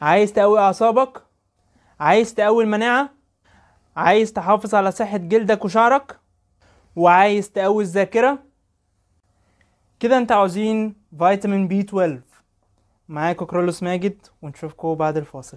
عايز تقوي اعصابك عايز تقوي المناعة عايز تحافظ على صحة جلدك وشعرك وعايز تقوي الذاكرة كده انت عاوزين فيتامين بي 12 معاكم كرولوس ماجد ونشوفكم بعد الفاصل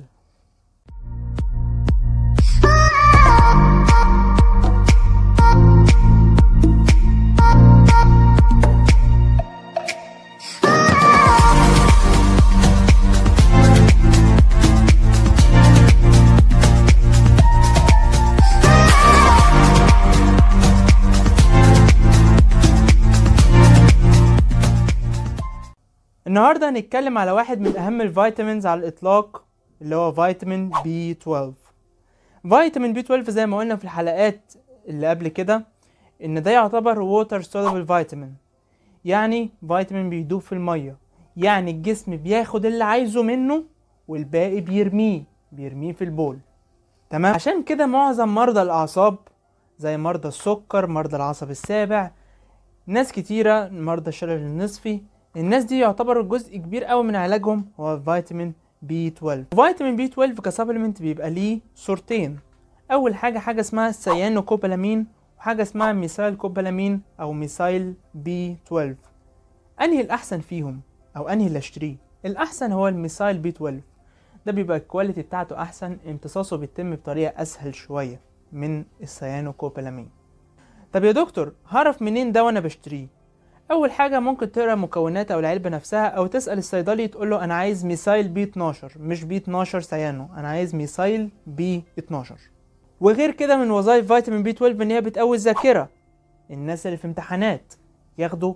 النهارده هنتكلم على واحد من اهم الفيتامينز على الاطلاق اللي هو فيتامين بي 12 فيتامين بي 12 زي ما قلنا في الحلقات اللي قبل كده ان ده يعتبر ووتر soluble فيتامين يعني فيتامين بيدوب في الميه يعني الجسم بياخد اللي عايزه منه والباقي بيرميه بيرميه في البول تمام عشان كده معظم مرضى الاعصاب زي مرضى السكر مرضى العصب السابع ناس كتيرة مرضى الشلل النصفي الناس دي يعتبر جزء كبير قوي من علاجهم هو فيتامين بي 12 فيتامين بي 12 كسبلمنت بيبقى ليه صورتين اول حاجه حاجه اسمها سيانو كوبالامين وحاجه اسمها ميثايل كوبالامين او ميثايل بي 12 انهي الاحسن فيهم او انهي اللي اشتريه الاحسن هو الميثايل بي 12 ده بيبقى الكواليتي بتاعته احسن امتصاصه بيتم بطريقه اسهل شويه من السيانو كوبالامين طب يا دكتور هعرف منين ده وانا بشتريه اول حاجه ممكن تقرا مكونات او العلبه نفسها او تسال الصيدلي تقول له انا عايز ميثايل بي 12 مش بي 12 سيانو انا عايز ميثايل بي 12 وغير كده من وظائف فيتامين بي 12 ان هي بتقوي الذاكره الناس اللي في امتحانات ياخدوا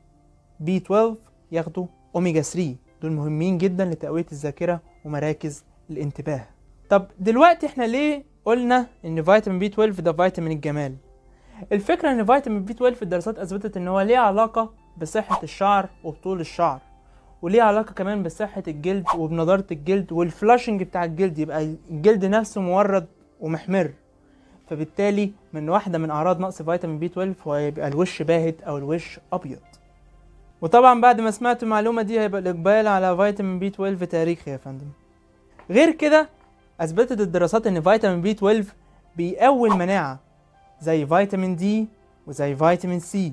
بي 12 ياخدوا اوميجا 3 دول مهمين جدا لتقويه الذاكره ومراكز الانتباه طب دلوقتي احنا ليه قلنا ان فيتامين بي 12 ده فيتامين الجمال الفكرة ان فيتامين بي 12 في الدراسات اثبتت ان هو ليه علاقة بصحة الشعر وبطول الشعر وليه علاقة كمان بصحة الجلد وبنضارة الجلد والفلاشنج بتاع الجلد يبقى الجلد نفسه مورد ومحمر فبالتالي من واحدة من أعراض نقص فيتامين بي 12 هو يبقى الوش باهت أو الوش أبيض وطبعا بعد ما سمعت المعلومة دي هيبقى الإقبال على فيتامين بي 12 تاريخي يا فندم غير كده أثبتت الدراسات إن فيتامين بي 12 بيقوي المناعة زي فيتامين دي وزي فيتامين سي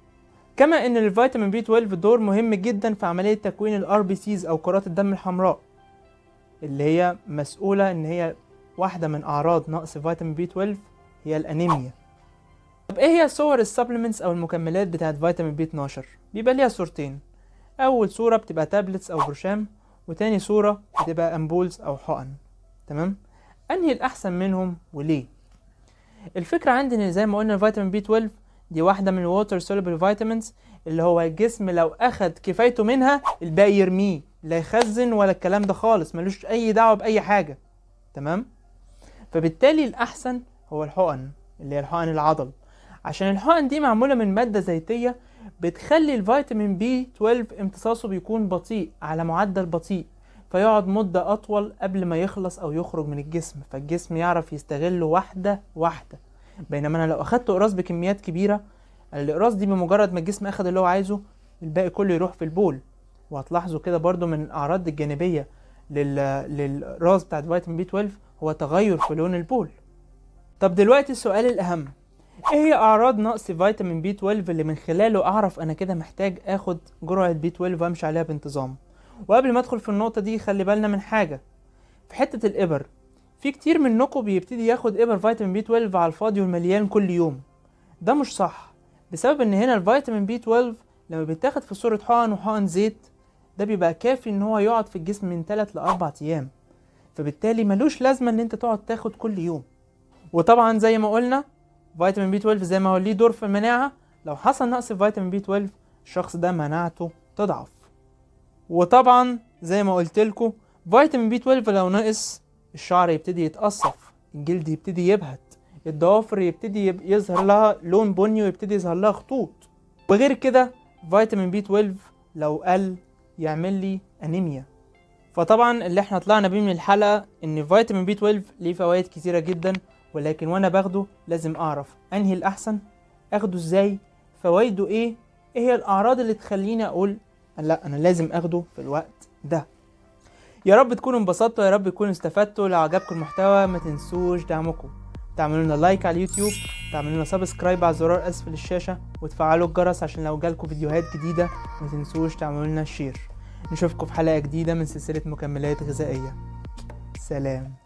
كما ان الفيتامين بي 12 دور مهم جدا في عملية تكوين الار بي سيز او كرات الدم الحمراء اللي هي مسؤولة ان هي واحدة من اعراض نقص فيتامين بي 12 هي الانيميا طب ايه هي صور السبلمنتس او المكملات بتاعت فيتامين بي 12 بيبقى ليها صورتين اول صورة بتبقى تابلتس او برشام وتاني صورة بتبقى امبولز او حقن تمام انهي الاحسن منهم وليه الفكرة عندي ان زي ما قلنا فيتامين بي 12 دي واحدة من الووتر سوليبل فيتامينز اللي هو الجسم لو اخد كفايته منها الباقي يرميه لا يخزن ولا الكلام ده خالص ملوش اي دعوة باي حاجة تمام فبالتالي الاحسن هو الحقن اللي هي الحقن العضل عشان الحقن دي معمولة من مادة زيتية بتخلي الفيتامين بي 12 امتصاصه بيكون بطيء على معدل بطيء فيقعد مدة أطول قبل ما يخلص أو يخرج من الجسم فالجسم يعرف يستغله واحدة واحدة بينما أنا لو أخدت قراص بكميات كبيرة الأقراص دي بمجرد ما الجسم أخد اللي هو عايزه الباقي كله يروح في البول وهتلاحظوا كده برضو من الأعراض الجانبية لل... للراس بتاعت فيتامين بي 12 هو تغير في لون البول طب دلوقتي السؤال الأهم ايه هي اعراض نقص فيتامين بي 12 اللي من خلاله اعرف انا كده محتاج اخد جرعه بي 12 وامشي عليها بانتظام وقبل ما ادخل في النقطه دي خلي بالنا من حاجه في حته الابر في كتير منكم بيبتدي ياخد ابر فيتامين بي 12 على الفاضي والمليان كل يوم ده مش صح بسبب ان هنا الفيتامين بي 12 لما بيتاخد في صوره حقن وحقن زيت ده بيبقى كافي ان هو يقعد في الجسم من 3 ل 4 ايام فبالتالي ملوش لازمه ان انت تقعد تاخد كل يوم وطبعا زي ما قلنا فيتامين بي 12 زي ما هو ليه دور في المناعه لو حصل نقص في فيتامين بي 12 الشخص ده مناعته تضعف وطبعا زي ما قلت لكم فيتامين بي 12 لو نقص الشعر يبتدي يتقصف الجلد يبتدي يبهت الضوافر يبتدي يب- يظهر لها لون بني ويبتدي يظهر لها خطوط وغير كده فيتامين بي 12 لو قل يعمل لي انيميا فطبعا اللي احنا طلعنا بيه من الحلقه ان فيتامين بي 12 ليه فوائد كتيره جدا ولكن وانا باخده لازم اعرف انهي الاحسن اخده ازاي فوائده ايه ايه هي الاعراض اللي تخليني اقول لا انا لازم اخده في الوقت ده يا رب تكونوا انبسطتوا يا رب تكونوا استفدتوا لو عجبكم المحتوى ما تنسوش دعمكم تعملوا لنا لايك على اليوتيوب تعملوا لنا سبسكرايب على زرار اسفل الشاشه وتفعلوا الجرس عشان لو جالكم فيديوهات جديده ما تنسوش تعملوا لنا شير نشوفكم في حلقه جديده من سلسله مكملات غذائيه سلام